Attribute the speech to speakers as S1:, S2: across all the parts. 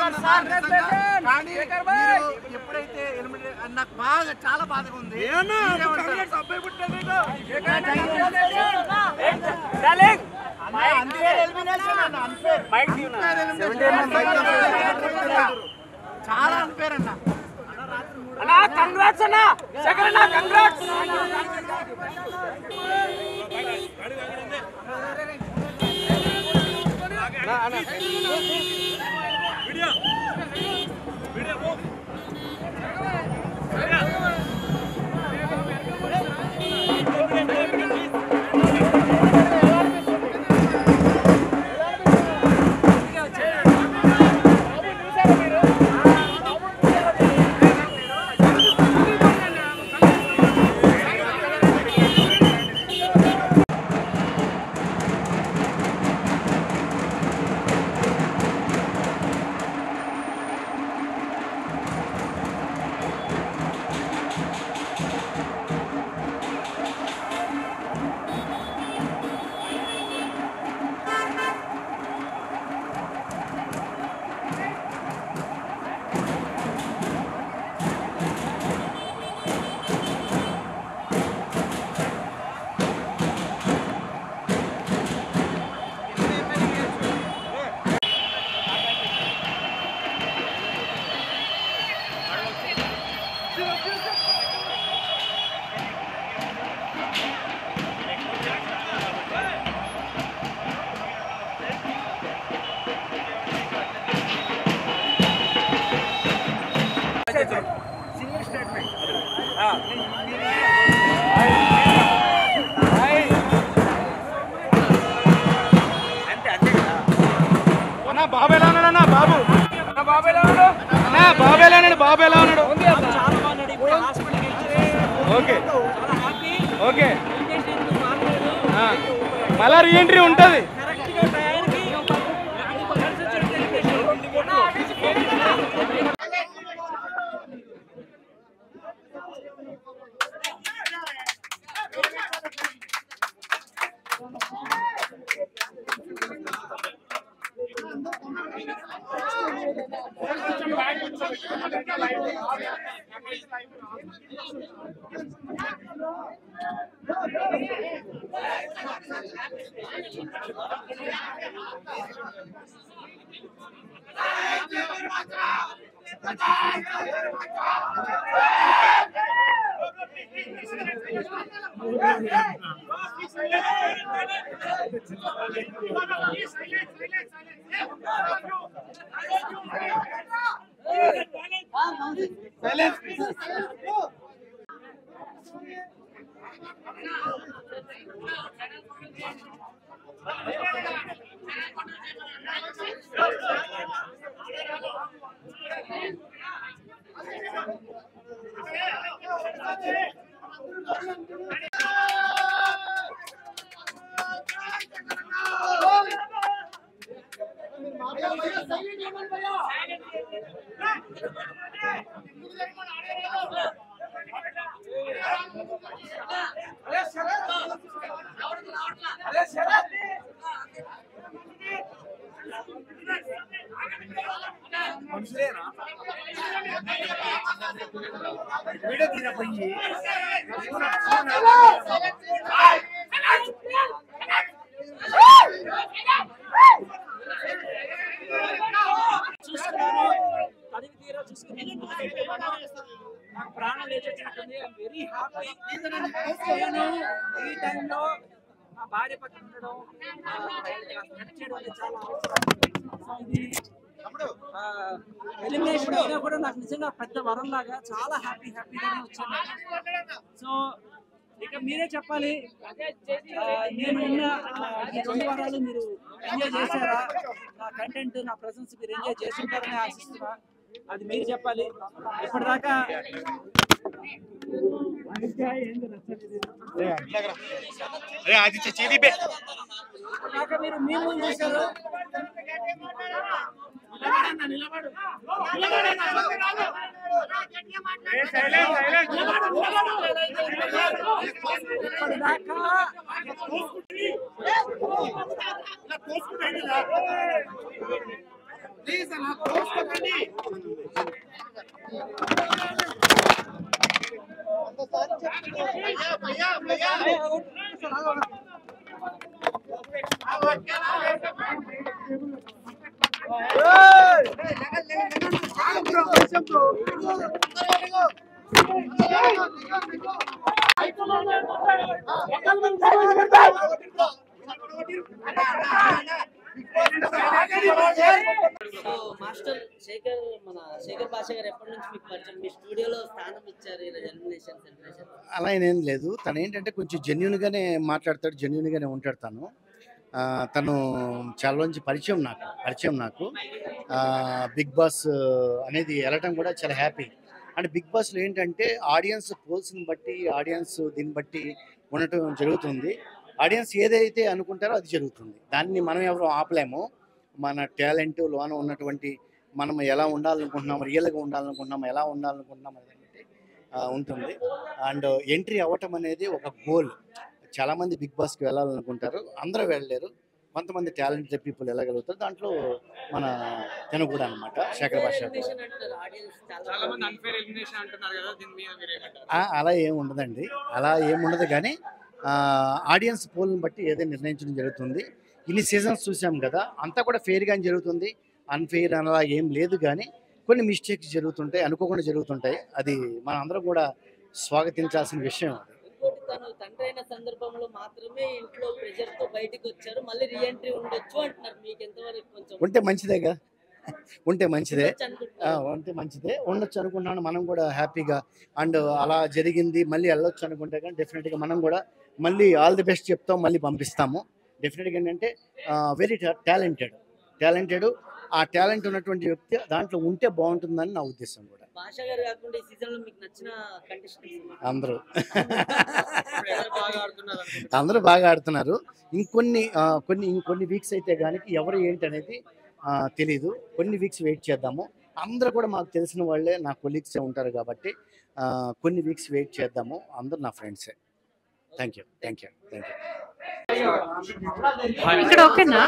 S1: Sir నిజంగా. కానీ మీరు ఎప్పుడైతే ఎలిమినేట్ అది నాకు బాగా చాలా బాధగా ఉంది మీరేమంటారు? అన్న, unfair elimination అన్న, unfair. Unfair elimination. చాలా అన్ఫేర్ అన్న
S2: కంగ్రాట్స్ అన్న సెకండ్ అన్న కంగ్రాట్స్
S3: అన్నా బాబు ఎలా ఉన్నాడు అన్న బాబు
S2: బాబు ఎలా ఉన్నాడు
S3: అన్నా బాబు ఎలా ఉన్నాడు బాబు ఎలా ఉన్నాడు
S2: చాలా బాగున్నాడు ఇప్పుడు హాస్పిటల్కి వెళ్ళి
S3: ఓకే
S2: చాలా హ్యాపీ
S3: ఓకే
S2: బాగలేదు
S3: ఆ, మళ్ళా రీఎంట్రీ ఉంటుంది
S2: కరెక్ట్గా టయానికి కలిసి వచ్చాడు తెలియజేశాడు. చూస్తున్నాను తనివి తీరా చూసుకున్నాను నాకు ప్రాణం లేచొచ్చినట్టుంది ఐఎమ్ వెరీ హ్యాపీ నేను ఈ టైంలో మా భార్య పక్కన ఉండడం ఆ, వాళ్ళకి కనెక్ట్ చేయడం అనేది చాలా అవసరం సో ఇది ఎలిమినేషన్ అయినా కూడా నాకు నిజంగా పెద్ద వరం లాగా చాలా హ్యాపీ హ్యాపీగానే వచ్చాను సో ఇక మీరే చెప్పాలి ఆ, నేను ఉన్న ఆ, ఈ రెండు వారాలు మీరు ఎంజాయ్ చేశారా నా కంటెంట్ నా ప్రెసెన్స్ మీరు ఎంజాయ్ చేసి ఉంటారని ఆశిస్తున్నా అది మీరు చెప్పాలి ఇప్పటిదాకా
S3: అరే ఆదిత్య చీదీపే
S2: ఇప్పటిదాకా మీరు మేము చూశారు ఇప్పటిదాకా
S1: ప్లీజ్ అన్న కోసుకోకండి
S4: సో మాస్టర్ శేఖర్ మన శేఖర్ భాష గారు ఎప్పటి నుంచి మీకు పరిచయం మీ స్టూడియోలో స్థానం ఇచ్చారు ఈరోజు ఎలిమినేషన్ సెలబ్రేషన్
S5: అలా ఏం లేదు తను ఏంటంటే కొంచెం జెన్యున్గానే మాట్లాడతాడు జెన్యున్గానే ఉంటాడు తను ఆ, తను చాలా రోజు పరిచయం నాకు పరిచయం నాకు ఆ, బిగ్ బాస్ అనేది వెళ్ళటం కూడా చాలా హ్యాపీ అంటే బిగ్ బాస్లో ఏంటంటే ఆడియన్స్ పోల్స్ని బట్టి ఆడియన్స్ దీన్ని బట్టి ఉండటం జరుగుతుంది ఆడియన్స్ ఏదైతే అనుకుంటారో అది జరుగుతుంది దాన్ని మనం ఎవరు ఆపలేము మన టాలెంట్ లోన ఉన్నటువంటి మనం ఎలా ఉండాలనుకుంటున్నాం రియల్గా ఉండాలనుకుంటున్నాం ఎలా ఉండాలనుకుంటున్నాం అనేది ఆ, ఉంటుంది అండ్ ఎంట్రీ అవ్వటం అనేది ఒక గోల్ చాలా మంది బిగ్ బాస్కి వెళ్ళాలనుకుంటారు అందరూ వెళ్ళలేరు కొంతమంది టాలెంటెడ్ పీపుల్ వెళ్ళగలుగుతారు దాంట్లో మన తను కూడా అనమాట శేఖర్ భాష కూడా.
S4: ఎలిమినేషన్ అంటారు ఆడియన్స్
S3: చాలా
S4: చాలా
S3: మంది అన్ఫేర్ ఎలిమినేషన్ అంటున్నారు కదా దీని మీద మీరు ఏమంటారు
S5: ఆ, అలా ఏం ఉండదండి అలా ఏం ఉండదు కానీ ఆడియన్స్ పోల్ని బట్టి ఏదైనా నిర్ణయించడం జరుగుతుంది ఇన్ని సీజన్స్ చూసాం కదా అంతా కూడా ఫెయిర్గానే జరుగుతుంది అన్ఫెయిర్ అలా ఏం లేదు కానీ కొన్ని మిస్టేక్స్ జరుగుతుంటాయి అనుకోకుండా జరుగుతుంటాయి అది మన అందరం కూడా స్వాగతించాల్సిన విషయం అది
S4: ఇంకోటి తను తండ్రి అయిన సందర్భంలో మాత్రమే ఇంట్లో ప్రెషర్ తో బయటికి వచ్చారు మళ్ళీ రీఎంట్రీ ఉండొచ్చు అంటున్నారు మీకు ఎంతవరకు కొంచెం
S5: ఉంటే మంచిదేగా ఉంటే మంచిదే
S4: ఉండొచ్చు
S5: ఆ,
S4: అనుకుంటున్నారు
S5: ఉంటే మంచిదే ఉండొచ్చు అనుకున్నాను మనం కూడా హ్యాపీగా అండ్ అలా జరిగింది మళ్ళీ వెళ్ళొచ్చు అనుకుంటే కానీ డెఫినెట్గా మనం కూడా మళ్ళీ ఆల్ ది బెస్ట్ చెప్తాం మళ్ళీ పంపిస్తాము డెఫినెట్గా ఏంటంటే వెరీ టాలెంటెడ్ టాలెంటెడ్ ఆ టాలెంట్ ఉన్నటువంటి వ్యక్తి దాంట్లో ఉంటే బాగుంటుందని నా ఉద్దేశం కూడా
S4: భాష గారు కాకుండా ఈ సీజన్ లో మీకు నచ్చిన కంటెస్టెంట్స్
S5: అందరూ
S3: ఇప్పుడు ఎవరు బాగా ఆడుతున్నారు అనుకుంటున్నారు?
S5: అందరూ బాగా ఆడుతున్నారు ఇంకొన్ని ఆ, కొన్ని ఇంకొన్ని వీక్స్ అయితే కానీ ఎవరు ఏంటి అనేది ఆ, తెలీదు కొన్ని వీక్స్ వెయిట్ చేద్దాము అందరూ కూడా మాకు తెలిసిన వాళ్ళే నా కొలీగ్సే ఉంటారు కాబట్టి ఆ, కొన్ని వీక్స్ వెయిట్ చేద్దాము అందరూ నా ఫ్రెండ్సే thank you thank you thank you
S6: ఇక్కడ ఓకేనా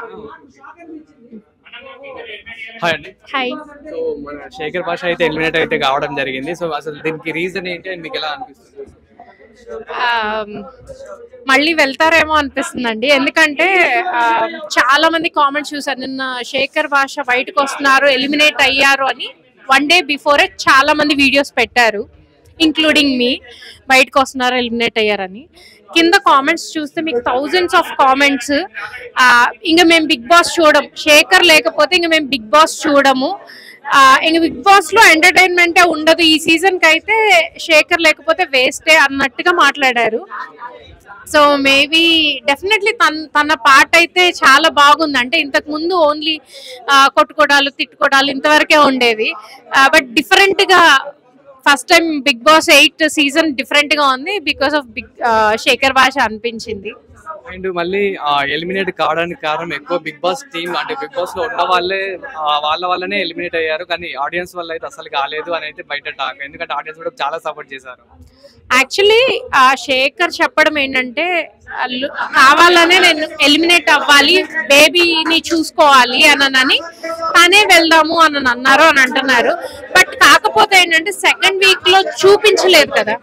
S7: హాయ్ అండి
S6: హాయ్
S7: సో మన శేఖర్ భాష అయితే ఎలిమినేట్ అయితే కావడం జరిగింది సో అసలు దీనికి రీజన్ ఏంటి అని మీకు ఎలా అనిపిస్తుంది
S6: ఆమ్, మళ్ళీ వెళ్తారేమో అనిపిస్తుందండి ఎందుకంటే ఆ, చాలా మంది కామెంట్స్ చూసారు నిన్న శేఖర్ భాష బయటకు వస్తున్నారు ఎలిమినేట్ అయ్యారు అని వన్ డే బిఫోరే చాలా మంది వీడియోస్ పెట్టారు ఇంక్లూడింగ్ మీ బయటకు వస్తున్నారు ఎలిమినేట్ అయ్యారని కింద కామెంట్స్ చూస్తే మీకు థౌజండ్స్ ఆఫ్ కామెంట్స్ ఇంకా మేము బిగ్ బాస్ చూడం శేఖర్ లేకపోతే ఇంకా మేము బిగ్ బాస్ చూడము ఆ, ఇంక బిగ్ బాస్ లో ఎంటర్టైన్మెంటే ఉండదు ఈ సీజన్ కి అయితే శేఖర్ లేకపోతే వేస్టే అన్నట్టుగా మాట్లాడారు సో మేబీ డెఫినెట్లీ తన తన పాట అయితే చాలా బాగుంది అంటే ఇంతకు ముందు ఓన్లీ కొట్టుకోవడాలు తిట్టుకోవడాలు ఇంతవరకే ఉండేది బట్ డిఫరెంట్ గా first time Bigg Boss eight season different గా ఉంది బికాస్ ఆఫ్ బిగ్ శేఖర్ భాష అనిపించింది
S7: అండ్ మళ్ళీ ఎలిమినేట్ కావడానికి కారణం ఎక్కువ బిగ్ బాస్ టీమ్ అంటే బిగ్ బాస్ లో ఉన్న వాళ్ళే ఆ, వాళ్ళ వల్లనే ఎలిమినేట్ అయ్యారు కానీ ఆడియన్స్ వల్ల అయితే అసలు కాలేదు అని అయితే బయట టాక్ ఎందుకంటే ఆడియన్స్ కూడా చాలా సపోర్ట్ చేశారు
S6: యాక్చువల్లీ ఆ శేఖర్ చెప్పడం ఏంటంటే అల్లు- కావాలనే నేను ఎలిమినేట్ అవ్వాలి బేబీని చూసుకోవాలి అని తనే వెళ్దాము అని అన్నారు అని అంటున్నారు బట్ కాకపోతే ఏంటంటే సెకండ్ వీక్ లో చూపించలేదు కదా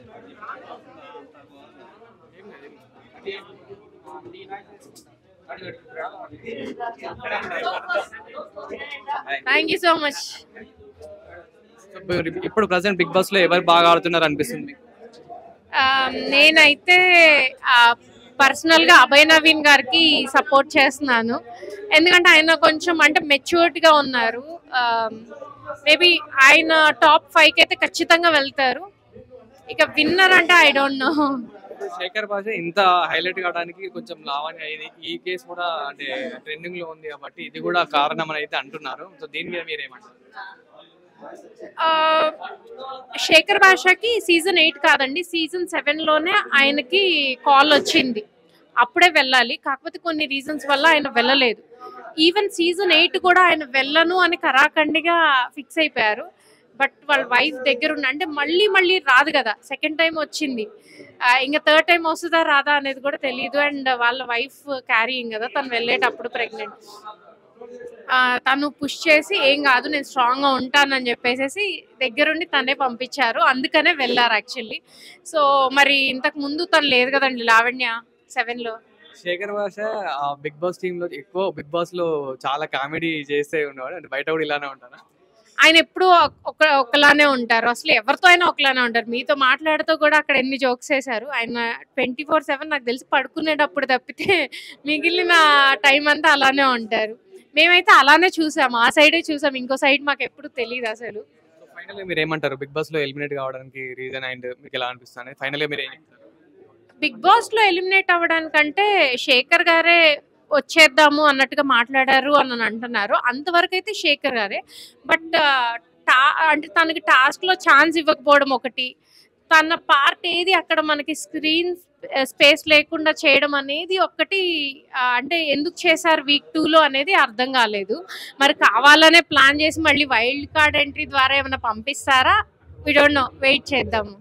S6: thank you so much
S7: So, ఇప్పుడు ప్రజెంట్ బిగ్ బాస్ లో ఎవరు బాగా ఆడుతున్నారు అనిపిస్తుంది మీకు?
S6: ఆ, నేనైతే పర్సనల్ గా అభయ్ నవీన్ గారికి సపోర్ట్ చేస్తున్నాను ఎందుకంటే ఆయన కొంచెం అంటే మెచ్యూర్డ్ గా ఉన్నారు మేబీ ఆయన టాప్ ఫైవ్ కి అయితే ఖచ్చితంగా వెళ్తారు ఇక విన్నర్ అంటే ఐ డోంట్ నో
S7: శేఖర్ భాష ఇంత హైలైట్ కావడానికి కొంచెం లావణ్య ఇది ఈ కేసు కూడా అంటే ట్రెండింగ్ లో ఉంది కాబట్టి ఇది కూడా కారణం అని అయితే అంటున్నారు సో దీని మీద మీరేమంటారు
S6: ఆ, శేఖర్ భాషకి సీజన్ ఎయిట్ కాదండి సీజన్ సెవెన్ లోనే ఆయనకి కాల్ వచ్చింది అప్పుడే వెళ్ళాలి కాకపోతే కొన్ని రీజన్స్ వల్ల ఆయన వెళ్ళలేదు ఈవెన్ సీజన్ ఎయిట్ కూడా ఆయన వెళ్ళను అని కరాఖండిగా ఫిక్స్ అయిపోయారు బట్ వాళ్ళ వైఫ్ దగ్గర ఉన్న అంటే మళ్ళీ మళ్ళీ రాదు కదా సెకండ్ టైం వచ్చింది ఆ, ఇంకా థర్డ్ టైం వస్తుందా రాదా అనేది కూడా తెలియదు అండ్ వాళ్ళ వైఫ్ క్యారీయింగ్ కదా తను వెళ్ళేటప్పుడు ప్రెగ్నెంట్ ఆ, తను పుష్ చేసి ఏం కాదు నేను స్ట్రాంగ్ గా ఉంటానని చెప్పేసి దగ్గరుండి తనే పంపించారు అందుకనే వెళ్ళారు యాక్చువల్లీ సో మరి ఇంతకు ముందు తను లేదు కదండి లావణ్య సెవెన్ లో
S7: శేఖర్ భాష ఆ బిగ్ బాస్ టీమ్ లో ఎక్కువ బిగ్ బాస్ లో చాలా కామెడీ చేస్తే ఉన్నవాడు అంటే బయట కూడా ఇలానే ఉంటారా
S6: ఆయన ఎప్పుడు ఒక ఒకలానే ఉంటారు అసలు ఎవరితో అయినా ఒకలానే ఉంటారు మీతో మాట్లాడుతూ కూడా అక్కడ ఎన్ని జోక్స్ వేశారు ఆయన ట్వంటీ ఫోర్ సెవెన్ నాకు తెలిసి పడుకునేటప్పుడు తప్పితే మిగిలిన టైం అంతా అలానే ఉంటారు మేమైతే అలానే చూసాం ఆ సైడే చూసాం ఇంకో సైడ్ మాకు ఎప్పుడు తెలియదు అసలు
S7: ఫైనల్ గా మీరు ఏమంటారు బిగ్ బాస్ లో ఎలిమినేట్ కావడానికి రీజన్ అండ్ మీకు ఎలా అనిపిస్తుంది ఫైనల్ గా మీరు ఏం చెప్తారు
S6: బిగ్ బాస్ లో ఎలిమినేట్ అవ్వడానికంటే శేఖర్ గారే వచ్చేద్దాము అన్నట్టుగా మాట్లాడారు అని అని అంటున్నారు అంతవరకు అయితే శేఖర్ గారే బట్ టా అంటే తనకి టాస్క్ లో ఛాన్స్ ఇవ్వకపోవడం ఒకటి తన పార్ట్ ఏది అక్కడ మనకి స్క్రీన్ స్పేస్ లేకుండా చేయడం అనేది ఒక్కటి ఆ, అంటే ఎందుకు చేశారు వీక్ లో అనేది అర్థం కాలేదు మరి కావాలనే ప్లాన్ చేసి మళ్ళీ వైల్డ్ కార్డ్ ఎంట్రీ ద్వారా ఏమైనా పంపిస్తారా వి డోంట్ నో వెయిట్ చేద్దాము